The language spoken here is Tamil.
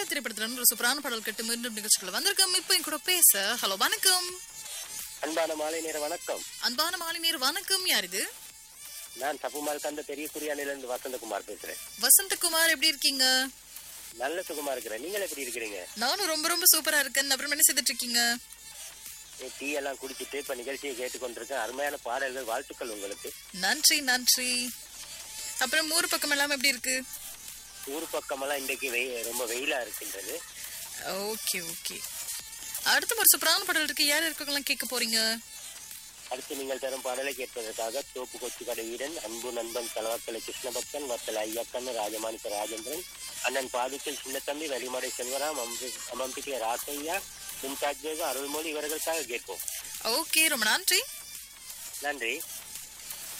திரைப்படத்துல ஒரு சூப்பரான பாடல் கட்டு மீண்டும் நிகழ்ச்சிக்குள்ள வந்திருக்கோம் இப்போ என் கூட பேச ஹலோ வணக்கம் அன்பான மாலை நேர வணக்கம் அன்பான மாலை நேர் வணக்கம் யார் இது நான் தப்புமால் கந்த பெரிய குறியானிலிருந்து வசந்தகுமார் பேசுறேன் வசந்தகுமார் எப்படி இருக்கீங்க நல்ல சுகமா இருக்கிறேன் நீங்கள் எப்படி இருக்கிறீங்க நானும் ரொம்ப ரொம்ப சூப்பரா இருக்கேன் அப்புறம் என்ன செய்துட்டு இருக்கீங்க நீ டீ எல்லாம் குடிச்சிட்டு இப்ப நிகழ்ச்சியை கேட்டுக்கொண்டிருக்கேன் அருமையான பாடல்கள் வாழ்த்துக்கள் உங்களுக்கு நன்றி நன்றி அப்புறம் ஊர் பக்கம் எல்லாம் எப்படி இருக்கு ஊர் பக்கமெல்லாம் இன்றைக்கு வெய் ரொம்ப வெயிலா இருக்கின்றது ஓகே ஓகே அடுத்த ஒரு சூப்பரான பாடல் இருக்கு யார் இருக்கவங்களாம் கேட்க போறீங்க அடுத்து நீங்கள் தரும் பாடலை கேட்பதற்காக தோப்பு கொச்சி கடை வீரன் அன்பு நண்பன் தலவாக்கலை கிருஷ்ணபக்தன் வத்தல் ஐயக்கண்ணு ராஜமாணிக்க ராஜேந்திரன் அண்ணன் பாதுக்கல் சின்னத்தம்பி வழிமடை செல்வராம் அம்பி அம்பம்பிக்கை ராசையா மும்தாஜ் பேகம் அருள்மொழி இவர்களுக்காக கேட்போம் ஓகே ரொம்ப நன்றி நன்றி